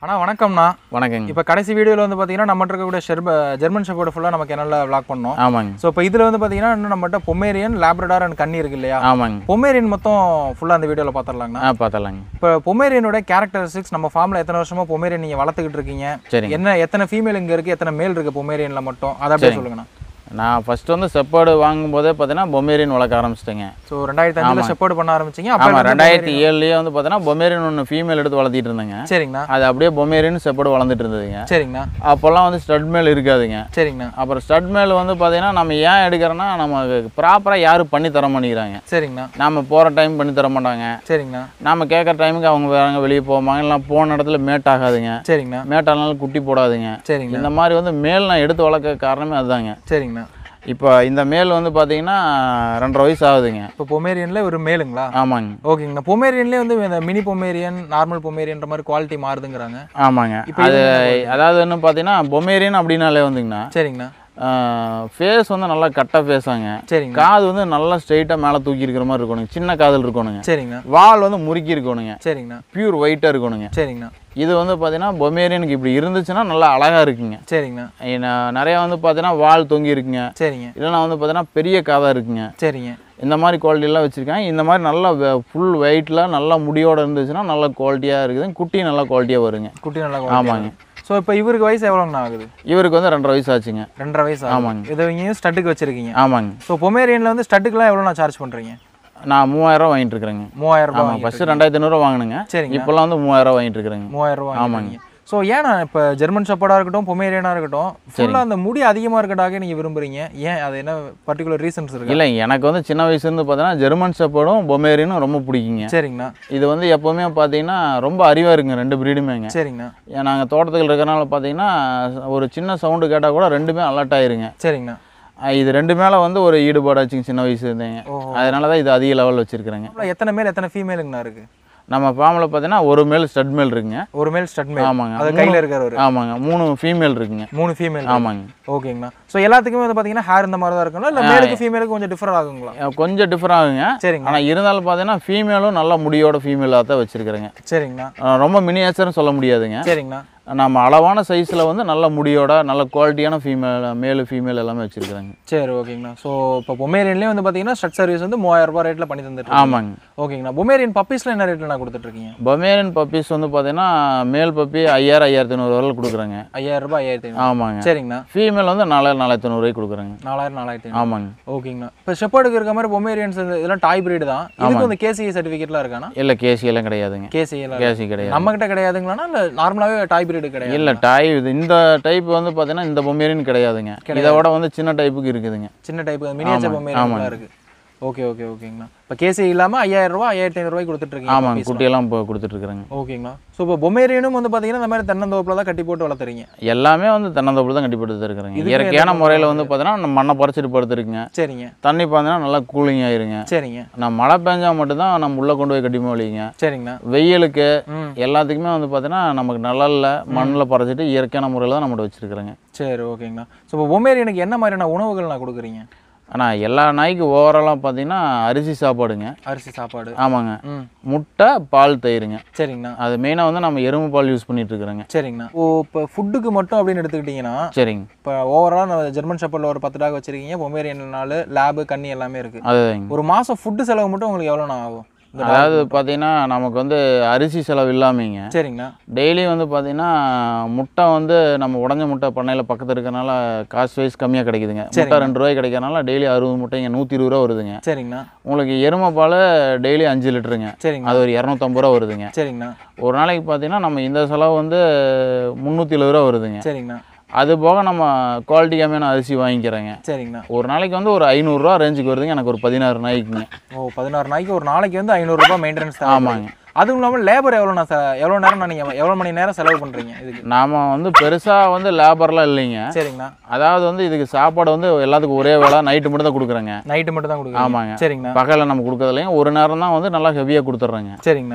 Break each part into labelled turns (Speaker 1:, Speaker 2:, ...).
Speaker 1: அண்ணா வணக்கம்ண்ணா
Speaker 2: வணக்கங்க
Speaker 1: இப்போ கடைசி வீடியோவில் வந்து பார்த்தீங்கன்னா நம்மகிட்ட இருக்கக்கூடிய ஷெர்ப ஜெர்மன் ஷெப்போர்டு ஃபுல்லாக நமக்கு என்னென்ன விளாக் பண்ணோம்
Speaker 2: ஆமாங்க
Speaker 1: ஸோ இப்போ இதில் வந்து பார்த்தீங்கன்னா இன்னும் நம்மகிட்ட பொமேரியன் லேப்ரடார் அண்ட் கண்ணி இருக்கு இல்லையா
Speaker 2: ஆமாங்க
Speaker 1: பொமேரியன் மொத்தம் ஃபுல்லாக அந்த வீடியோவில் பார்த்துடலாங்கண்ணா
Speaker 2: ஆ பார்த்தலாங்க
Speaker 1: இப்போ பொமேரியனோட கேரக்டரிஸ்டிக்ஸ் நம்ம ஃபார்மில் எத்தனை வருஷமா பொமேரியன் நீங்கள் வளர்த்துக்கிட்டு இருக்கீங்க
Speaker 2: சரிங்க
Speaker 1: என்ன எத்தனை ஃபீமேல் இங்கே இருக்குது எத்தனை மேல் இருக்குது பொமேரியனில் மட்டும் அதை அப்படியே சொல்லுங்கண்ணா
Speaker 2: நான் ஃபர்ஸ்ட் வந்து செப்பாடு வாங்கும்போதே பார்த்தீங்கன்னா பொமேரியன் வளர்க்க ஆரம்பிச்சிட்டேங்க
Speaker 1: ஸோ ரெண்டாயிரத்தி அஞ்சில் ஷெப்போர்டு பண்ண ஆரம்பிச்சிங்க அப்போ
Speaker 2: ஆமாம் ரெண்டாயிரத்தி ஏழுலேயே வந்து பார்த்தீங்கன்னா பொமேரியன் ஒன்று ஃபீமேல் எடுத்து வளர்த்திட்டு இருந்தேங்க
Speaker 1: சரிங்கண்ணா
Speaker 2: அது அப்படியே பொமேரியன் செப்பாடு வளர்ந்துட்டு இருந்ததுங்க
Speaker 1: சரிங்கண்ணா
Speaker 2: அப்போல்லாம் வந்து ஸ்டட் மேல் இருக்காதுங்க
Speaker 1: சரிங்கண்ணா
Speaker 2: அப்புறம் ஸ்டட் மேல் வந்து பார்த்தீங்கன்னா நம்ம ஏன் எடுக்கிறோன்னா நம்ம ப்ராப்பராக யாரும் பண்ணி தர மாட்டேங்கிறாங்க
Speaker 1: சரிங்கண்ணா
Speaker 2: நம்ம போகிற டைம் பண்ணி தர மாட்டாங்க
Speaker 1: சரிங்கண்ணா
Speaker 2: நம்ம கேட்குற டைமுக்கு அவங்க வேறாங்க வெளியே போவாங்க இல்லை போன இடத்துல மேட் ஆகாதுங்க
Speaker 1: சரிங்கண்ணா
Speaker 2: மேட்டானாலும் குட்டி போடாதுங்க
Speaker 1: சரிங்கண்ணா
Speaker 2: இந்த மாதிரி வந்து மேல் நான் எடுத்து வளர்க்க காரணமே அதுதாங்க
Speaker 1: சரிங்கண்ணா
Speaker 2: இப்போ இந்த மேல் வந்து பார்த்தீங்கன்னா ரெண்டரை வயசு ஆகுதுங்க
Speaker 1: இப்போ பொமேரியனில் ஒரு மேலுங்களா
Speaker 2: ஆமாங்க
Speaker 1: ஓகேங்கண்ணா பொமேரியன்லேயே வந்து இந்த மினி பொமேரியன் நார்மல் பொமேரியன்ற மாதிரி குவாலிட்டி மாறுதுங்கிறாங்க
Speaker 2: ஆமாங்க
Speaker 1: இப்போ
Speaker 2: அது அதாவது என்ன பார்த்தீங்கன்னா பொமேரியன் அப்படின்னாலே வந்துங்கண்ணா
Speaker 1: சரிங்கண்ணா
Speaker 2: ஃபேஸ் வந்து நல்லா கட்ட ஃபேஸாங்க
Speaker 1: சரிங்க
Speaker 2: காது வந்து நல்லா ஸ்ட்ரைட்டாக மேலே தூக்கி இருக்கிற மாதிரி இருக்கணுங்க சின்ன காதல் இருக்கணுங்க
Speaker 1: சரிங்கண்ணா
Speaker 2: வால் வந்து முறுக்கி இருக்கணுங்க
Speaker 1: சரிங்கண்ணா
Speaker 2: பியூர் ஒயிட்டாக இருக்கணுங்க
Speaker 1: சரிங்கண்ணா
Speaker 2: இது வந்து பார்த்தீங்கன்னா பொமேரியனுக்கு இப்படி இருந்துச்சுன்னா நல்லா அழகாக இருக்குங்க
Speaker 1: சரிங்கண்ணா
Speaker 2: ஏன்னா, நிறையா வந்து பார்த்தீங்கன்னா வால் தொங்கி இருக்குங்க
Speaker 1: சரிங்க
Speaker 2: இல்லைன்னா வந்து பார்த்தீங்கன்னா பெரிய காதாக இருக்குங்க
Speaker 1: சரிங்க
Speaker 2: இந்த மாதிரி குவாலிட்டிலாம் வச்சுருக்காங்க இந்த மாதிரி நல்லா ஃபுல் வெயிட்டில் நல்லா முடியோட இருந்துச்சுன்னா நல்ல குவாலிட்டியாக இருக்குது குட்டி நல்லா குவாலிட்டியாக வருங்க
Speaker 1: குட்டி நல்லா
Speaker 2: ஆமாங்க
Speaker 1: ஸோ இப்போ இவருக்கு வயசு எவ்வளோங்கண்ணா ஆகுது
Speaker 2: இவருக்கு வந்து ரெண்டரை வயசு ஆச்சுங்க
Speaker 1: ரெண்டரை வயசு ஆகுது
Speaker 2: ஆமாங்க.
Speaker 1: இதை இங்கேயும் ஸ்டட்டுக்கு வச்சிருக்கீங்க
Speaker 2: ஆமாங்க
Speaker 1: ஸோ பொமேரியனில் வந்து ஸ்டட்டுக்குலாம் எவ்வளோ நான் சார்ஜ் பண்ணுறீங்க
Speaker 2: நான் மூவாயிரம் வாங்கிட்டு இருக்கிறேங்க
Speaker 1: மூவாயிரம் ரூபாய்
Speaker 2: ஆமாம்
Speaker 1: வாங்கிட்டு
Speaker 2: ஃபஸ்ட்டு ரெண்டாயிரத்தி ஐநூறுவா வாங்கினுங்க
Speaker 1: சரிங்க
Speaker 2: இப்போல்லாம் வந்து மூவாயிரம் வாங்கிட்டு இருக்கிறேங்க
Speaker 1: மூவாயிரம் ரூபாய் ஆமாங்க ஸோ ஏன்னா இப்போ ஜெர்மன் ஷெப்பர்டாக இருக்கட்டும் பொமேரியனாக இருக்கட்டும் ஃபுல்லாக அந்த முடி அதிகமாக இருக்கட்டாக நீங்கள் விரும்புறீங்க ஏன் அது என்ன பர்டிகுலர் ரீசன்ஸ் இருக்கு
Speaker 2: இல்லை எனக்கு வந்து சின்ன வயசுலேருந்து பார்த்தீங்கன்னா ஜெர்மன் ஷெப்பர்டும் பொமேரியனும் ரொம்ப பிடிக்குங்க
Speaker 1: சரிங்கண்ணா
Speaker 2: இது வந்து எப்போவுமே பார்த்தீங்கன்னா ரொம்ப அறிவாக இருக்குங்க ரெண்டு பிரீடுமேங்க
Speaker 1: சரிங்கண்ணா
Speaker 2: ஏன் நாங்கள் தோட்டத்தில் இருக்கிறனால பார்த்தீங்கன்னா ஒரு சின்ன சவுண்டு கேட்டால் கூட ரெண்டுமே அலர்ட் ஆயிருங்க
Speaker 1: சரிங்கண்ணா
Speaker 2: அஹ் இது ரெண்டு மேலே வந்து ஒரு ஈடுபாடு ஆச்சுங்க சின்ன வயசு இருந்தேங்க
Speaker 1: ஓஹோ.
Speaker 2: அதனால தான் இது அதிக லெவலில் வச்சுருக்குறேங்க
Speaker 1: அவ்வளோ எத்தனை மேல் எத்தனை ஃபீமேலுங்கண்ணா இருக்கு
Speaker 2: நம்ம ஃபார்மில் பார்த்தீங்கன்னா ஒரு மேல் ஸ்டட் மேல் இருக்குங்க
Speaker 1: ஒரு மேல் ஸ்டட் மேல்
Speaker 2: ஆமாங்க
Speaker 1: அது கையில் இருக்கிறவர்
Speaker 2: ஆமாங்க மூணு ஃபீமேல் இருக்குங்க
Speaker 1: மூணு ஃபீமேல்
Speaker 2: ஆமாங்க
Speaker 1: ஓகேங்கண்ணா ஸோ எல்லாத்துக்குமே வந்து பார்த்தீங்கன்னா ஹேர் இந்த மாதிரி தான் இருக்குங்களா இல்லை மேலுக்கு ஃபீமேலுக்கு கொஞ்சம் டிஃபர் ஆகுங்களா
Speaker 2: அஹ் கொஞ்சம் டிஃபர் ஆகுங்க
Speaker 1: சரிங்க
Speaker 2: ஆனால் இருந்தாலும் பார்த்தீங்கன்னா ஃபீமேலும் நல்ல முடியோட ஃபீமேலாக தான் வச்சுருக்குறேங்க
Speaker 1: சரிங்கண்ணா
Speaker 2: ரொம்ப மினியேச்சர்னு சொல்ல முடியாதுங்க
Speaker 1: சரிங்கண்ணா
Speaker 2: நம்ம அளவான சைஸில் வந்து நல்ல முடியோட நல்ல குவாலிட்டியான ஃபீமேல் மேலு ஃபீமேல் எல்லாமே வச்சுருக்குறாங்க
Speaker 1: சரி ஓகேங்கண்ணா ஸோ இப்போ பொமேரியன்லேயே வந்து பார்த்தீங்கன்னா ஸ்டட் சர்வீஸ் வந்து மூவாயிரம் ரூபாய் ரேட்டில் பண்ணி தந்துட்டு
Speaker 2: ஆமாங்க
Speaker 1: ஓகேங்கண்ணா பொமேரியன் பப்பீஸ்ல என்ன ரேட்டில் நான் கொடுத்துட்ருக்கீங்க
Speaker 2: பொமேரியன் பப்பீஸ் வந்து பார்த்தீங்கன்னா மேல் பப்பி ஐயாயிரம் ஐயாயிரத்தி ஐநூறு வரல கொடுக்குறாங்க
Speaker 1: ஐயாயிரம் ரூபாய் ஐயாயிரத்தி ஐநூறு
Speaker 2: ஆமாங்க
Speaker 1: சரிங்கண்ணா
Speaker 2: ஃபீமேல் வந்து நாலாயிரம் நாலாயிரத்தி ஐநூறுரூவாய்க்கு கொடுக்குறாங்க
Speaker 1: நாலாயிரம் நாலாயிரத்தி ஐநூறு
Speaker 2: ஆமாங்க
Speaker 1: ஓகேங்கண்ணா இப்போ ஷெப்பர்டுக்கு இருக்க மாதிரி பொமேரியன்ஸ் இதெல்லாம் டாய் பிரீடு தான் இதுக்கு வந்து கேசிஐ சர்டிஃபிகேட்லாம் இருக்காண்ணா
Speaker 2: இல்லை கேசி எல்லாம் கிடையாதுங்க
Speaker 1: கேசிஐ எல்லாம்
Speaker 2: கேசி கிடையாது
Speaker 1: நம்ம கிட்ட கிடையாதுங்களாண்ணா இல்லை நார்மலாகவே டாய் பிரீடு கிடையாது
Speaker 2: இல்லை டாய் இது இந்த டைப் வந்து பார்த்தீங்கன்னா இந்த பொம்மேரியன் கிடையாதுங்க இதை விட வந்து சின்ன டைப்புக்கு இருக்குதுங்க
Speaker 1: சின்ன டைப் மினியேச்சர் பொமேரியன்லாம் இருக்கு ஓகே ஓகே ஓகேங்கண்ணா இப்போ கேசிஐ இல்லாமல் ஐயாயிரம் ரூபாய் ஐயாயிரத்தி ஐநூறுரூவாய்க்கு கொடுத்துட்ருக்கீங்க
Speaker 2: ஆமாங்க குட்டியெல்லாம் இப்போ கொடுத்துட்ருக்குறேங்க
Speaker 1: ஓகேங்கண்ணா ஸோ இப்போ பொமேரியனும் வந்து பார்த்தீங்கன்னா இந்த மாதிரி தென்னந்தோப்பில் தான் கட்டி போட்டு வளர்த்துறீங்க
Speaker 2: எல்லாமே வந்து தென்னந்தோப்பில் தான் கட்டிப்படுத்து இருக்கிறேங்க
Speaker 1: இதுக்கு
Speaker 2: இயற்கையான முறையில் வந்து பார்த்தீங்கன்னா நம்ம மண்ணை பறிச்சிட்டு படுத்துருக்குங்க
Speaker 1: சரிங்க
Speaker 2: தண்ணி பார்த்தீங்கன்னா நல்லா கூலிங் ஆயிருங்க
Speaker 1: சரிங்க
Speaker 2: நம்ம மழை பெஞ்சா மட்டும்தான் நம்ம உள்ளே கொண்டு போய் கட்டிமா வலிங்க
Speaker 1: சரிங்கண்ணா
Speaker 2: வெயிலுக்கு
Speaker 1: ம்
Speaker 2: எல்லாத்துக்குமே வந்து பார்த்தீங்கன்னா நமக்கு நிழல்ல மண்ணில் பறிச்சிட்டு இயற்கையான முறையில் தான் நம்மகிட்ட வச்சுருக்குறேங்க
Speaker 1: சரி ஓகேங்கண்ணா ஸோ இப்போ பொமேரியனுக்கு என்ன மாதிரியான உணவுகள் நான் கொடுக்குறீங்க
Speaker 2: ஆனால் எல்லா நாய்க்கு ஓவராலாக பார்த்தீங்கன்னா அரிசி சாப்பாடுங்க
Speaker 1: அரிசி சாப்பாடு
Speaker 2: ஆமாங்க
Speaker 1: ம்
Speaker 2: முட்டை பால் தயிருங்க
Speaker 1: சரிங்கண்ணா
Speaker 2: அது மெயினாக வந்து நம்ம எருமை பால் யூஸ் பண்ணிட்டு இருக்கிறோங்க
Speaker 1: சரிங்கண்ணா ஓ இப்போ ஃபுட்டுக்கு மட்டும் அப்படின்னு எடுத்துக்கிட்டிங்கன்னா
Speaker 2: சரிங்க
Speaker 1: இப்போ ஓவரால் நான் ஜெர்மன் ஷெப்பர்டில் ஒரு பத்து டாக் வச்சிருக்கீங்க பொமேரியன் நாலு லேபு கண்ணி எல்லாமே இருக்குது
Speaker 2: அதுதாங்க
Speaker 1: ஒரு மாதம் ஃபுட்டு செலவு மட்டும் உங்களுக்கு எவ்வளோண்ணா ஆகும் இந்த dog-
Speaker 2: அதாவது பார்த்தீங்கன்னா நமக்கு வந்து அரிசி செலவு இல்லாமங்க
Speaker 1: சரிங்கண்ணா
Speaker 2: டெய்லியும் வந்து பார்த்தீங்கன்னா முட்டை வந்து நம்ம உடஞ்ச முட்டை பண்ணையில் பக்கத்தில் இருக்கறனால காஸ்ட் வைஸ் கம்மியாக கிடைக்குதுங்க முட்டை ரெண்டு ரூபாய் கிடைக்கிறனால டெய்லி அறுபது முட்டைங்க நூற்றி இருபது ரூபா வருதுங்க
Speaker 1: சரிங்கண்ணா
Speaker 2: உங்களுக்கு எருமை பால் டெய்லி அஞ்சு லிட்டருங்க
Speaker 1: சரிங்கண்ணா
Speaker 2: அது ஒரு இரநூத்தம்பது ரூபா வருதுங்க
Speaker 1: சரிங்கண்ணா
Speaker 2: ஒரு நாளைக்கு பார்த்தீங்கன்னா நம்ம இந்த செலவு வந்து முந்நூற்றி எழுபது ரூபா வருதுங்க
Speaker 1: சரிங்கண்ணா
Speaker 2: அது போக நம்ம குவாலிட்டி கம்மியான அரிசி வாங்கிக்கிறேங்க
Speaker 1: சரிங்கண்ணா
Speaker 2: ஒரு நாளைக்கு வந்து ஒரு ஐநூறுரூவா ரேஞ்சுக்கு வருதுங்க எனக்கு ஒரு பதினாறு நாய்க்குங்க
Speaker 1: ஓ பதினாறு நாளைக்கு ஒரு நாளைக்கு வந்து ஐநூறுரூபா மெயின்டெனன்ஸ் தான்
Speaker 2: ஆமாங்க
Speaker 1: அதுவும் இல்லாமல் லேபர் எவ்வளோண்ணா ச எவ்வளோ நேரம் நான் நீங்கள் எவ்வளோ மணி நேரம் செலவு பண்ணுறீங்க இதுக்கு
Speaker 2: நாம் வந்து பெருசாக வந்து லேபர்லாம் இல்லைங்க
Speaker 1: சரிங்கண்ணா
Speaker 2: அதாவது வந்து இதுக்கு சாப்பாடு வந்து எல்லாத்துக்கும் ஒரே வேளை நைட்டு மட்டும் தான் கொடுக்குறேங்க
Speaker 1: நைட்டு மட்டும் தான் கொடுக்குறீங்க
Speaker 2: ஆமாங்க
Speaker 1: சரிங்கண்ணா
Speaker 2: பகலில் நம்ம கொடுக்கறது இல்லைங்க ஒரு நேரம் தான் வந்து நல்லா ஹெவியாக கொடுத்துட்றேங்க
Speaker 1: சரிங்கண்ணா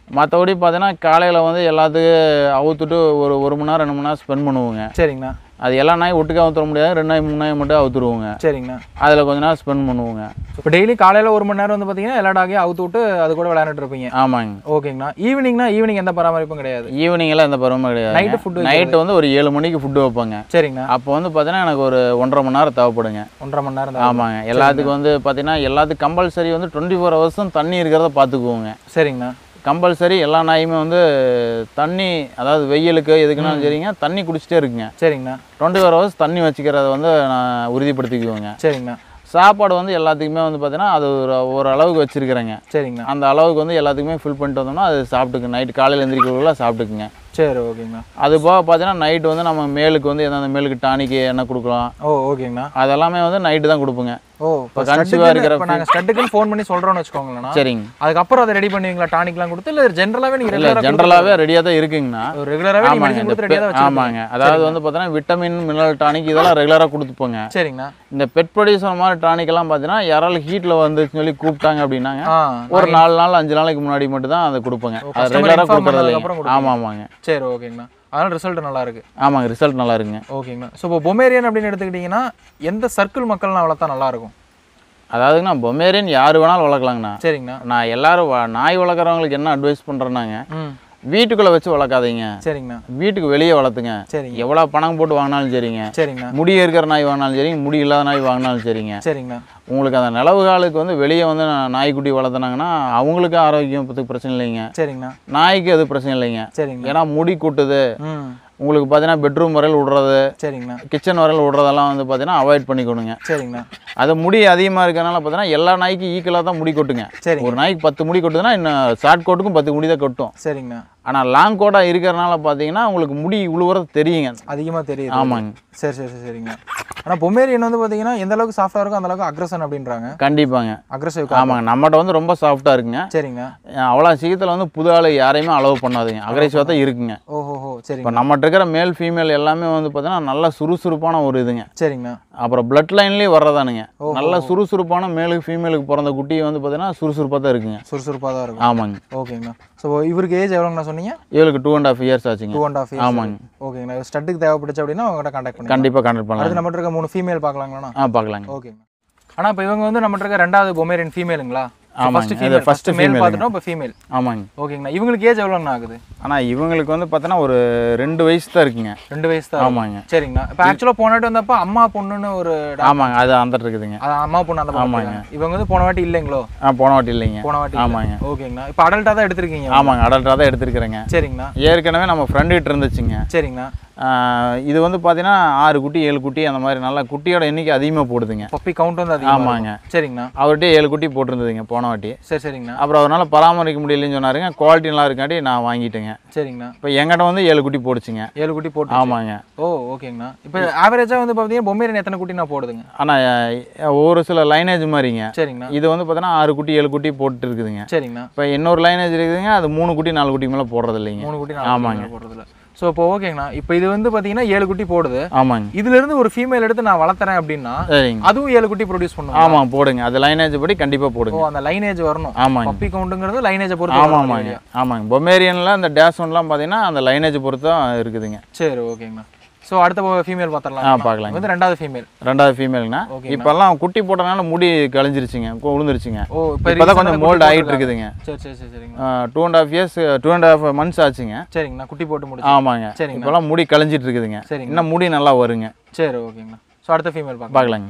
Speaker 2: மற்றபடி பார்த்தீங்கன்னா காலையில் வந்து எல்லாத்துக்கும் அவுத்துட்டு ஒரு ஒரு மணி நேரம் ரெண்டு மணி நேரம் ஸ்பெண்ட் பண்ணுவோங்க
Speaker 1: சரிங்கண்ணா
Speaker 2: அது எல்லா நாயும் ஒட்டுக்க அவுத்துற முடியாது ரெண்டு நாய் மூணு நாய் மட்டும் அவுத்துருவோங்க
Speaker 1: சரிங்கண்ணா
Speaker 2: அதில் கொஞ்ச நேரம் ஸ்பெண்ட் பண்ணுவோங்க
Speaker 1: இப்போ டெய்லி காலையில் ஒரு மணி நேரம் வந்து பார்த்தீங்கன்னா எல்லா டாகையும் அவுத்து விட்டு அது கூட விளையாண்டுட்டு இருப்பீங்க
Speaker 2: ஆமாங்க
Speaker 1: ஓகேங்கண்ணா ஈவினிங்னா ஈவினிங் எந்த பராமரிப்பும் கிடையாது
Speaker 2: ஈவினிங்கெல்லாம் எந்த பருவமும் கிடையாது
Speaker 1: நைட்டு ஃபுட்டு
Speaker 2: நைட்டு வந்து ஒரு ஏழு மணிக்கு ஃபுட்டு வைப்பாங்க
Speaker 1: சரிங்கண்ணா
Speaker 2: அப்போ வந்து பார்த்தீங்கன்னா எனக்கு ஒரு ஒன்றரை மணி நேரம் தேவைப்படுங்க
Speaker 1: ஒன்றரை மணி நேரம் தான்
Speaker 2: ஆமாங்க எல்லாத்துக்கும் வந்து பார்த்தீங்கன்னா எல்லாத்துக்கும் கம்பல்சரி வந்து டுவெண்ட்டி ஃபோர் ஹவர்ஸும் தண்ணி இருக்கிறத பார்த்துக்குவோங்க
Speaker 1: சரிங்கண்ணா
Speaker 2: கம்பல்சரி எல்லா நாயுமே வந்து தண்ணி அதாவது வெயிலுக்கு எதுக்குனாலும் சரிங்க தண்ணி குடிச்சிட்டே இருக்குங்க
Speaker 1: சரிங்கண்ணா
Speaker 2: டுவெண்ட்டி ஃபோர் ஹவர்ஸ் தண்ணி வச்சுக்கிறத வந்து நான் உறுதிப்படுத்திக்குவேங்க
Speaker 1: சரிங்கண்ணா
Speaker 2: சாப்பாடு வந்து எல்லாத்துக்குமே வந்து பார்த்தீங்கன்னா அது ஒரு ஒரு அளவுக்கு வச்சுருக்கிறேங்க
Speaker 1: சரிங்கண்ணா
Speaker 2: அந்த அளவுக்கு வந்து எல்லாத்துக்குமே ஃபில் பண்ணிட்டு வந்தோம்னா அது சாப்பிட்டுக்கு நைட்டு காலையில் எந்திரிக்கிறவங்கள சாப்பிட்டுக்குங்க
Speaker 1: சரி ஓகேங்கண்ணா
Speaker 2: அது போக பார்த்தீங்கன்னா நைட்டு வந்து நம்ம மேலுக்கு வந்து எந்தெந்த மேலுக்கு டானிக்கு என்ன கொடுக்கலாம்
Speaker 1: ஓ ஓகேங்கண்ணா
Speaker 2: அதெல்லாமே வந்து நைட்டு தான் கொடுப்போங்க
Speaker 1: ஓ இப்போ
Speaker 2: இப்போ கன்சீவாக இருக்கிற
Speaker 1: இப்போ நாங்கள் ஸ்டட்டுக்குன்னு ஃபோன் பண்ணி சொல்கிறோன்னு வச்சுக்கோங்களேண்ணா
Speaker 2: சரிங்க
Speaker 1: அதுக்கப்புறம் அதை ரெடி பண்ணுவீங்களா டானிக்லாம் கொடுத்து இல்லை ஜென்ரலாகவே நீங்கள்
Speaker 2: இல்லை
Speaker 1: ரெகுலராக
Speaker 2: ஜென்ரலாகவே ரெடியாக தான் இருக்குங்கண்ணா
Speaker 1: ரெகுலராகவே நீங்கள்
Speaker 2: ஆமாங்க
Speaker 1: மெடிசன்
Speaker 2: இந்த
Speaker 1: கொடுத்து
Speaker 2: பெ-
Speaker 1: ரெடியாக தான் வச்சுருப்பீங்க
Speaker 2: ஆமாங்க அதாவது வந்து பார்த்தீங்கன்னா விட்டமின் மினரல் டானிக் இதெல்லாம் ரெகுலராக கொடுத்துப்போங்க
Speaker 1: சரிங்கண்ணா
Speaker 2: இந்த பெட் ப்ரொடியூசர் மாதிரி டானிக் எல்லாம் பார்த்தீங்கன்னா யாராலும் ஹீட்டில் வந்துச்சுன்னு சொல்லி கூப்பிட்டாங்க அப்படின்னாங்க
Speaker 1: ஆ
Speaker 2: ஒரு நாலு நாள் அஞ்சு நாளைக்கு முன்னாடி மட்டும் தான் அதை கொடுப்பேங்க
Speaker 1: ஓ,
Speaker 2: அது
Speaker 1: customer
Speaker 2: ரெகுலராக
Speaker 1: inform
Speaker 2: கொடுக்குறது
Speaker 1: பண்ணதுக்கப்புறம்
Speaker 2: இல்லைங்க
Speaker 1: கொடுப்பீங்க.
Speaker 2: ஆமாம் ஆமாங்க
Speaker 1: சரி ஓகேங்கண்ணா அதனால ரிசல்ட் நல்லா இருக்கு
Speaker 2: ஆமாங்க ரிசல்ட் நல்லா இருக்குங்க
Speaker 1: ஓகேங்கண்ணா ஸோ இப்போ பொமேரியன் அப்படின்னு எடுத்துக்கிட்டிங்கன்னா எந்த சர்க்கிள் மக்கள்லாம் வளர்த்தா நல்லா இருக்கும்
Speaker 2: அதாவதுங்கண்ணா பொமேரியன் யார் வேணாலும் வளர்க்கலாங்கண்ணா
Speaker 1: சரிங்கண்ணா
Speaker 2: நான் எல்லாரும் வ- நாய் வளர்க்குறவங்களுக்கு என்ன அட்வைஸ் பண்ணுறேன்னாங்க
Speaker 1: ம்
Speaker 2: வீட்டுக்குள்ளே வச்சு வளர்க்காதீங்க
Speaker 1: சரிங்கண்ணா
Speaker 2: வீட்டுக்கு வெளியே வளர்த்துங்க
Speaker 1: சரிங்க
Speaker 2: எவ்வளோ பணம் போட்டு வாங்கினாலும் சரிங்க
Speaker 1: சரிங்கண்ணா
Speaker 2: முடி இருக்கிற நாய் வாங்கினாலும் சரிங்க முடி இல்லாத நாய் வாங்கினாலும் சரிங்க
Speaker 1: சரிங்கண்ணா
Speaker 2: உங்களுக்கு அந்த நிலவு காலுக்கு வந்து வெளியே வந்து நா- நாய்க்குட்டி வளர்த்துனாங்கன்னா அவங்களுக்கு ஆரோக்கியத்துக்கு பிரச்சனை இல்லைங்க
Speaker 1: சரிங்கண்ணா
Speaker 2: நாய்க்கு அது பிரச்சனை இல்லைங்க
Speaker 1: சரிங்கண்ணா
Speaker 2: ஏன்னா முடி கொட்டுது
Speaker 1: ம்
Speaker 2: உங்களுக்கு பார்த்தீங்கன்னா பெட்ரூம் வரையில் விடுறது
Speaker 1: சரிங்கண்ணா
Speaker 2: கிச்சன் வரையில் விடுறதெல்லாம் வந்து பார்த்தீங்கன்னா அவாய்ட் பண்ணிக்கணுங்க
Speaker 1: சரிங்கண்ணா
Speaker 2: அது முடி அதிகமாக இருக்கறனால பார்த்தீங்கன்னா எல்லா நாய்க்கும் ஈக்குவலாக தான் முடி கொட்டுங்க
Speaker 1: சரிங்க
Speaker 2: ஒரு நாய்க்கு பத்து முடி கொட்டுதுன்னா இன்னும் ஷார்ட் கோட்டுக்கும் பத்து முடி தான் கொட்டும்
Speaker 1: சரிங்கண்ணா
Speaker 2: ஆனால் லாங் கோட்டாக இருக்கிறனால பார்த்தீங்கன்னா உங்களுக்கு முடி உழுவுறது தெரியுங்க
Speaker 1: அதிகமாக தெரியுது
Speaker 2: ஆமாங்க
Speaker 1: சரி சரி சரி சரிங்கண்ணா ஆனால் பொமேரியன் வந்து பார்த்தீங்கன்னா எந்த அளவுக்கு சாஃப்டாக இருக்கும் அந்த அளவுக்கு அக்ரஷன் அப்படின்றாங்க
Speaker 2: கண்டிப்பாங்க
Speaker 1: அக்ரஸிவ்
Speaker 2: ஆமாங்க நம்மகிட்ட வந்து ரொம்ப சாஃப்டாக இருக்குங்க
Speaker 1: சரிங்கண்ணா
Speaker 2: அவ்வளோ சீக்கிரத்தில் வந்து புது ஆள் யாரையுமே அலோவ் பண்ணாதுங்க அக்ரெசிவாக தான் இருக்குங்க
Speaker 1: ஓஹோஹோ
Speaker 2: இப்போ
Speaker 1: சரிங்க
Speaker 2: நம்மகிட்ட இருக்கிற மேல் ஃபீமேல் எல்லாமே வந்து பார்த்தீங்கன்னா நல்ல சுறுசுறுப்பான ஒரு இதுங்க
Speaker 1: சரிங்கண்ணா
Speaker 2: அப்புறம் பிளட் லைன்லேயே வர்றதானுங்க
Speaker 1: ஓஹோ.
Speaker 2: நல்ல சுறுசுறுப்பான மேலுக்கு ஃபீமேலுக்கு பிறந்த குட்டி வந்து பார்த்தீங்கன்னா சுறுசுறுப்பாக தான் இருக்குங்க
Speaker 1: சுறுசுறுப்பாக தான் இருக்கும்
Speaker 2: ஆமாங்க
Speaker 1: ஓகேங்கண்ணா ஸோ இவருக்கு ஏஜ் எவ்வளோங்கண்ணா சொன்னீங்க
Speaker 2: இவளுக்கு டூ அண்ட் ஆஃப் இயர்ஸ் ஆச்சுங்க
Speaker 1: டூ அண்ட் ஆஃப் இயர்ஸ்
Speaker 2: ஆமாங்க
Speaker 1: ஓகேங்கண்ணா ஸ்டட்டுக்கு தேவைப்படுச்சு அப்படின்னா அவங்ககிட்ட கான்டாக்ட் பண்ணி
Speaker 2: கண்டிப்பாக கண்டக்ட்
Speaker 1: அடுத்து
Speaker 2: பண்ணலாம்
Speaker 1: நம்மகிட்ட இருக்க மூணு ஃபீமேல் பார்க்கலாங்கண்ணா
Speaker 2: ஆ பார்க்கலாங்க
Speaker 1: ஓகேங்க ஆனால் இப்போ இவங்க வந்து நம்மகிட்ட இருக்க ரெண்டாவது பொமேரியன் ஃபீமேலுங்களா
Speaker 2: ஆமாங்க.
Speaker 1: ஃபர்ஸ்ட்
Speaker 2: இது
Speaker 1: female
Speaker 2: first
Speaker 1: first male
Speaker 2: female
Speaker 1: பார்த்துட்டோம் இப்போ ஃபீமேல்
Speaker 2: ஆமாங்க
Speaker 1: ஓகேங்கண்ணா இவங்களுக்கு ஏஜ் எவ்வளோங்கண்ணா ஆகுது
Speaker 2: ஆனால் இவங்களுக்கு வந்து பார்த்தீங்கன்னா ஒரு ரெண்டு வயசு தான் இருக்குங்க
Speaker 1: ரெண்டு வயசு தான்
Speaker 2: ஆமாங்க
Speaker 1: சரிங்கண்ணா இப்போ ஆக்சுவலாக போன வாட்டி வந்தப்போ அம்மா பொண்ணுன்னு ஒரு doc-
Speaker 2: ஆமாங்க அது அந்த இருக்குதுங்க
Speaker 1: அது அம்மா பொண்ணு அந்த
Speaker 2: ஆமாங்க.
Speaker 1: ஆமாங்க இவங்க வந்து போன வாட்டி இல்லைங்களோ
Speaker 2: ஆ போன வாட்டி இல்லைங்க
Speaker 1: போன வாட்டி இல்ல.
Speaker 2: ஆமாங்க
Speaker 1: ஓகேங்கண்ணா இப்போ அடல்ட்டாக தான் எடுத்திருக்கீங்க
Speaker 2: ஆமாங்க அடல்ட்டாக தான் எடுத்துருக்கிறேங்க
Speaker 1: சரிங்கண்ணா
Speaker 2: ஏற்கனவே நம்ம ஃப்ரெண்டு கிட்ட இருந்துச்சுங்க
Speaker 1: சரிங்கண்ணா
Speaker 2: ஆ, இது வந்து பார்த்தீங்கன்னா ஆறு குட்டி ஏழு குட்டி அந்த மாதிரி நல்லா குட்டியோட எண்ணிக்கை அதிகமாக போடுதுங்க
Speaker 1: பப்பி கவுண்ட் வந்து அதிகமாக
Speaker 2: ஆமாங்க
Speaker 1: இருக்கும். சரிங்கண்ணா
Speaker 2: அவர்கிட்ட ஏழு குட்டி போட்டிருந்ததுங்க போன வாட்டி
Speaker 1: சரி சரிங்கண்ணா
Speaker 2: அப்புறம் அவரால் பராமரிக்க முடியலன்னு சொன்னாருங்க குவாலிட்டி நல்லா இருக்காட்டி நான் வாங்கிட்டேங்க
Speaker 1: சரிங்கண்ணா
Speaker 2: இப்போ எங்கிட்ட வந்து ஏழு குட்டி போடுச்சுங்க
Speaker 1: ஏழு குட்டி போட்டு
Speaker 2: ஆமாங்க
Speaker 1: ஓ ஓகேங்கண்ணா இப்போ ஆவரேஜாக வந்து பார்த்தீங்கன்னா பொம்மேரியன் எத்தனை குட்டி நான் போடுதுங்க
Speaker 2: ஆனால் ஒரு சில லைனேஜ் மாதிரிங்க
Speaker 1: சரிங்கண்ணா
Speaker 2: இது வந்து பார்த்தீங்கன்னா ஆறு குட்டி ஏழு குட்டி போட்டு இருக்குதுங்க
Speaker 1: சரிங்கண்ணா
Speaker 2: இப்போ இன்னொரு லைனேஜ் இருக்குதுங்க அது மூணு குட்டி நாலு குட்டி மேலே போடுறது இல்லைங்க
Speaker 1: மூணு குட்டி
Speaker 2: ஆமாங்க.
Speaker 1: நாலு போடுறதுல ஸோ இப்போ ஓகேங்கண்ணா இப்போ இது வந்து பார்த்தீங்கன்னா ஏழு குட்டி போடுது
Speaker 2: ஆமாங்க
Speaker 1: இதுல இருந்து ஒரு ஃபீமேல் எடுத்து நான் வளர்த்துறேன் அப்படின்னா
Speaker 2: சரிங்க
Speaker 1: அதுவும் ஏழு குட்டி ப்ரொடியூஸ் பண்ணும்
Speaker 2: ஆமாம் போடுங்க அது லைனேஜ் படி கண்டிப்பாக
Speaker 1: ஓ
Speaker 2: போடுங்க
Speaker 1: அந்த லைனேஜ் வரணும்
Speaker 2: ஆமாங்க
Speaker 1: பப்பி கவுண்ட்டுங்கிறது லைனேஜை பொறுத்து
Speaker 2: ஆமாம்
Speaker 1: வரணும்
Speaker 2: ஆமாங்க
Speaker 1: இல்லையா?
Speaker 2: ஆமாங்க பொமேரியனில் அந்த டேஷ் ஒன்லாம் பார்த்தீங்கன்னா அந்த லைனேஜ் பொறுத்து தான் இருக்குதுங்க
Speaker 1: சரி ஓகேங்கண்ணா ஸோ அடுத்த ஃபீமேல்
Speaker 2: ஆ
Speaker 1: பார்த்துடலாம்
Speaker 2: பார்க்கலாங்க
Speaker 1: வந்து ரெண்டாவது ஃபீமேல்
Speaker 2: ரெண்டாவது ஃபீமேல்னா
Speaker 1: ஓகேண்ணா.
Speaker 2: இப்போல்லாம் குட்டி போட்டனால முடி கழிஞ்சிருச்சுங்க கு- விழுந்துருச்சுங்க
Speaker 1: ஓ இப்போ
Speaker 2: இப்போ தான் கொஞ்சம் மோல்டு ஆகிட்டு இருக்குதுங்க
Speaker 1: சரி சரி சரி சரிங்கண்ணா
Speaker 2: two and half years two and half months ஆச்சுங்க
Speaker 1: சரிங்கண்ணா குட்டி போட்டு முடிச்சு
Speaker 2: ஆமாங்க
Speaker 1: சரிங்கண்ணா.
Speaker 2: இப்போல்லாம் முடி கழிஞ்சிட்டு இருக்குதுங்க
Speaker 1: சரிங்க
Speaker 2: இன்னும் முடி நல்லா வருங்க
Speaker 1: சரி ஓகேங்கண்ணா ஸோ அடுத்த ஃபீமேல் பார்க்கலாம்
Speaker 2: பார்க்கலாங்க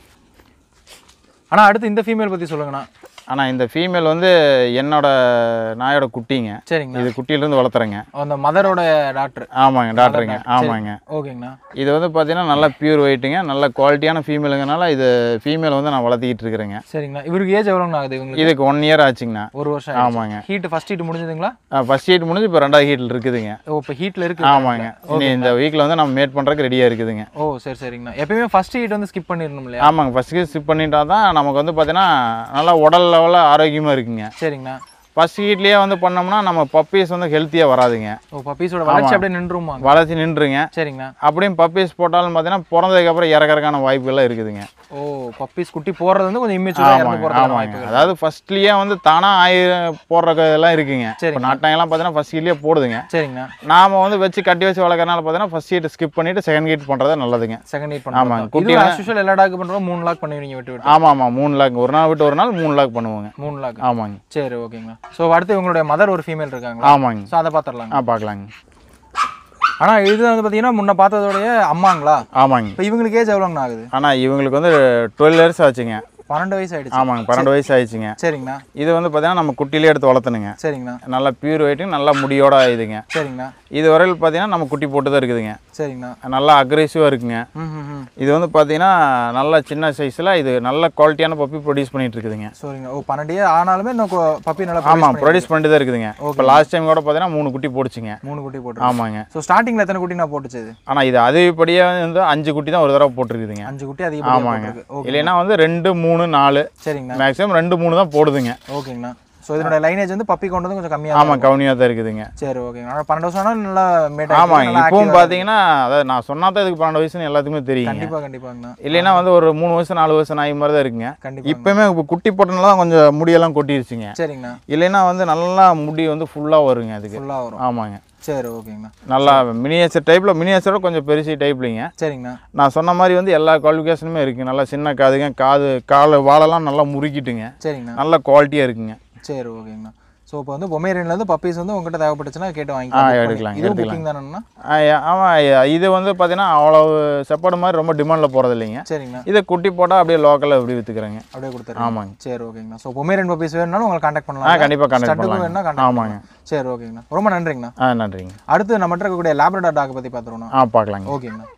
Speaker 1: ஆனால் அடுத்து இந்த ஃபீமேல் பற்றி சொல்லுங்கண்ணா
Speaker 2: ஆனால் இந்த ஃபீமேல் வந்து என்னோட நாயோட குட்டிங்க
Speaker 1: சரிங்கண்ணா
Speaker 2: இது குட்டியிலேருந்து வளர்த்துறேங்க
Speaker 1: அந்த மதரோட டாக்டர்
Speaker 2: ஆமாங்க டாக்டருங்க ஆமாங்க
Speaker 1: ஓகேங்கண்ணா
Speaker 2: இது வந்து பார்த்தீங்கன்னா நல்லா பியூர் ஒயிட்டுங்க நல்ல குவாலிட்டியான ஃபீமேலுங்கனால இது ஃபீமேல் வந்து நான் வளர்த்திக்கிட்டு இருக்கிறேங்க
Speaker 1: சரிங்கண்ணா இவருக்கு ஏஜ் எவ்வளோங்கண்ணா ஆகுது இவங்களுக்கு
Speaker 2: இதுக்கு ஒன் இயர் ஆச்சுங்கண்ணா
Speaker 1: ஒரு வருஷம்
Speaker 2: ஆமாங்க
Speaker 1: ஹீட் ஃபர்ஸ்ட் ஹீட் முடிஞ்சதுங்களா
Speaker 2: ஃபர்ஸ்ட் ஹீட் முடிஞ்சு இப்போ ரெண்டாவது ஹீட்டில் இருக்குதுங்க
Speaker 1: ஓ இப்போ ஹீட்டில் இருக்கு
Speaker 2: ஆமாங்க இனி இந்த வீக்கில் வந்து நம்ம மேட் பண்ணுறதுக்கு ரெடியாக இருக்குதுங்க
Speaker 1: ஓ சரி சரிங்கண்ணா எப்பயுமே ஃபர்ஸ்ட் ஹீட் வந்து ஸ்கிப் பண்ணிடணும் இல்லையா
Speaker 2: ஆமாங்க ஃபர்ஸ்ட் ஹீட் ஸ்கிப் பண்ணிட்டா தான் நமக்கு வந்து பார்த்தீங்கன்னா நல்லா உடல் லெவலில் ஆரோக்கியமாக இருக்குங்க
Speaker 1: சரிங்கண்ணா
Speaker 2: ஃபஸ்ட் ஹீட்லேயே வந்து பண்ணோம்னா நம்ம பப்பீஸ் வந்து ஹெல்த்தியாக வராதுங்க
Speaker 1: ஓ பப்பீஸோட வளர்ச்சி அப்படியே நின்றுமா
Speaker 2: வளர்ச்சி நின்றுங்க
Speaker 1: சரிங்கண்ணா
Speaker 2: அப்படியும் பப்பீஸ் போட்டாலும் பார்த்தீங்கன்னா பிறந்ததுக்கப்புறம் இறக்கறதுக்கான வாய்ப்புகள்லாம் இருக்குதுங்க
Speaker 1: ஓ பப்பீஸ் குட்டி போடுறது வந்து கொஞ்சம் இம்மெச்சூராக இறந்து
Speaker 2: ஆமாங்க
Speaker 1: போகிறது
Speaker 2: ஆமாங்க
Speaker 1: வாய்ப்பு
Speaker 2: அதாவது ஃபர்ஸ்ட்லேயே வந்து தானாக ஆயி போடுறதெல்லாம் இருக்குங்க
Speaker 1: சரி.
Speaker 2: இப்போ நாட்டாங்கெல்லாம் பார்த்தீங்கன்னா ஃபர்ஸ்ட் ஹீட்லேயே போடுதுங்க
Speaker 1: சரிங்கண்ணா
Speaker 2: நாம வந்து வச்சு கட்டி வச்சு வளர்க்கறனால பார்த்தீங்கன்னா ஃபர்ஸ்ட் ஹீட் ஸ்கிப் பண்ணிட்டு செகண்ட் ஹீட் பண்ணுறது நல்லதுங்க
Speaker 1: செகண்ட் ஹீட்
Speaker 2: ஆமாங்க.
Speaker 1: பண்ணுவாங்க
Speaker 2: குட்டி
Speaker 1: குட்டி ஆஸ் யூஷுவல் எல்லா டாக்கு பண்ணுறோம் மூணு லாக் பண்ணுவீங்க விட்டு விட்டு
Speaker 2: ஆமாம் ஆமாம் மூணு லாக் ஒரு நாள் விட்டு ஒரு நாள் மூணு லாக் பண்ணுவோங்க
Speaker 1: மூணு லாக்
Speaker 2: ஆமாங்க
Speaker 1: சரி ஓகேங்கண்ணா ஸோ அடுத்து உங்களுடைய மதர் ஒரு ஃபீமேல் இருக்காங்களா
Speaker 2: ஆமாங்க
Speaker 1: ஸோ அதை பார்த்துடலாங்க
Speaker 2: ஆ பார்க்கலாங்க
Speaker 1: ஆனால் இது வந்து பார்த்தீங்கன்னா முன்ன பார்த்ததோடைய அம்மாங்களா
Speaker 2: ஆமாங்க
Speaker 1: இப்போ இவங்களுக்கு ஏஜ் எவ்வளோங்கண்ணா ஆகுது
Speaker 2: ஆனால் இவங்களுக்கு வந்து டுவெல் இயர்ஸ் ஆச்சுங்க
Speaker 1: பன்னெண்டு வயசு ஆயிடுச்சு
Speaker 2: ஆமாங்க பன்னெண்டு வயசு ஆயிடுச்சுங்க
Speaker 1: சரிங்கண்ணா
Speaker 2: இது வந்து பார்த்தீங்கன்னா நம்ம குட்டிலே எடுத்து வளர்த்தணுங்க
Speaker 1: சரிங்கண்ணா
Speaker 2: நல்லா பியூர் ஒயிட்டு நல்லா முடியோட இதுங்க
Speaker 1: சரிங்கண்ணா
Speaker 2: இது வரையில் பார்த்தீங்கன்னா நம்ம குட்டி போட்டு தான் இருக்குதுங்க
Speaker 1: சரிங்கண்ணா
Speaker 2: நல்லா அக்ரெசிவாக இருக்குங்க
Speaker 1: ம் ம் ம்
Speaker 2: இது வந்து பார்த்தீங்கன்னா நல்ல சின்ன சைஸில் இது நல்ல குவாலிட்டியான பப்பி ப்ரொடியூஸ் பண்ணிட்டு இருக்குதுங்க
Speaker 1: சரிங்க ஓ பன்னெண்டு year ஆனாலுமே இன்னும் பப்பி நல்லா
Speaker 2: ஆமாம்
Speaker 1: produce
Speaker 2: ப்ரொடியூஸ் பண்ணிட்டு தான் இருக்குதுங்க இப்போ லாஸ்ட் டைம் கூட பார்த்தீங்கன்னா மூணு குட்டி போடுச்சுங்க
Speaker 1: பண்ணி- மூணு குட்டி போட்டு
Speaker 2: ஆமாங்க
Speaker 1: ஸோ ஸ்டார்டிங்கில் எத்தனை குட்டி நான் போட்டுச்சு இது
Speaker 2: ஆனால் இது அதிகப்படியே வந்து அஞ்சு குட்டி தான் ஒரு தடவை போட்டிருக்குதுங்க
Speaker 1: அஞ்சு குட்டி அதிகமாக
Speaker 2: ஆமாங்க
Speaker 1: ஓகே
Speaker 2: இல்லைன்னா வந்து ரெண்டு மூணு நாலு
Speaker 1: சரிங்கண்ணா
Speaker 2: மேக்ஸிமம் ரெண்டு மூணு தான் போடுதுங்க
Speaker 1: ஓகேங்கண்ணா ஸோ இதனோட லைனேஜ் வந்து பப்பி கொண்டு வந்து கொஞ்சம் கம்மியாக
Speaker 2: ஆமாம் கவுனியாக தான் இருக்குதுங்க
Speaker 1: சரி ஓகேங்க ஆனால் பன்னெண்டு வருஷம் ஆனால் நல்லா மேட்
Speaker 2: ஆமாங்க இப்பவும் பார்த்தீங்கன்னா அதாவது நான் சொன்னா தான் இதுக்கு பன்னெண்டு வயசுன்னு எல்லாத்துக்குமே தெரியுங்க
Speaker 1: கண்டிப்பாக கண்டிப்பாங்கண்ணா
Speaker 2: இல்லைன்னா வந்து ஒரு மூணு வயசு நாலு வயசு நாய் மாதிரி தான் இருக்குங்க
Speaker 1: கண்டிப்பாக
Speaker 2: இப்போயுமே இப்போ குட்டி போட்டனால தான் கொஞ்சம் முடியெல்லாம் கொட்டிருச்சுங்க
Speaker 1: சரிங்கண்ணா
Speaker 2: இல்லைன்னா வந்து நல்லா முடி வந்து ஃபுல்லாக வருங்க அதுக்கு
Speaker 1: ஃபுல்லாக வரும்
Speaker 2: ஆமாங்க
Speaker 1: சரி ஓகேங்கண்ணா
Speaker 2: நல்லா மினியேச்சர் டைப்பில் மினியேச்சரோட கொஞ்சம் பெருசு டைப்லிங்க
Speaker 1: சரிங்கண்ணா
Speaker 2: நான் சொன்ன மாதிரி வந்து எல்லா குவாலிஃபிகேஷனுமே இருக்குது நல்லா சின்ன காதுங்க காது கால் வாழெல்லாம் நல்லா முறுக்கிட்டுங்க
Speaker 1: சரிங்கண்ணா
Speaker 2: நல்ல குவாலிட்டியாக இருக்குங்க
Speaker 1: சரி ஓகேங்கண்ணா ஸோ இப்போ வந்து பொமேரியன்லேருந்து பப்பீஸ் வந்து உங்ககிட்ட தேவைப்பட்டுச்சுன்னா கேட்டு
Speaker 2: ஆ,
Speaker 1: வாங்கிக்கலாம்
Speaker 2: எடுக்கலாம்,
Speaker 1: இது
Speaker 2: எடுத்துக்கலாம்.
Speaker 1: புக்கிங் தானேண்ணா
Speaker 2: ஆமாம் இது வந்து பார்த்தீங்கன்னா அவ்வளோ செப்பாடு மாதிரி ரொம்ப டிமாண்டில் போகிறது இல்லைங்க
Speaker 1: சரிங்கண்ணா
Speaker 2: இதை குட்டி போட்டால் அப்படியே லோக்கலில் எப்படி விற்றுக்குறேங்க
Speaker 1: அப்படியே கொடுத்துருங்க
Speaker 2: ஆமாங்க
Speaker 1: சரி ஓகேங்கண்ணா ஸோ பொமேரியன் பப்பீஸ் வேணும்னாலும் உங்களை காண்டாக்ட்
Speaker 2: ஆ
Speaker 1: பண்ணலாம்
Speaker 2: கண்டிப்பாக கான்டாக்ட்
Speaker 1: ஸ்டட்டுக்கும் வேணும்னா
Speaker 2: பண்ணலாங்க
Speaker 1: காண்டாக்ட்
Speaker 2: ஆமாங்க
Speaker 1: சரி ஓகேங்கண்ணா ரொம்ப நன்றிங்கண்ணா
Speaker 2: ஆ நன்றிங்க
Speaker 1: அடுத்து நம்மகிட்ட இருக்கக்கூடிய லேப்ரடார் டாக் பற்றி பார்த்துருவோண்ணா
Speaker 2: ஆ பார்க்கலாங்க
Speaker 1: ஓகேங்கண்ணா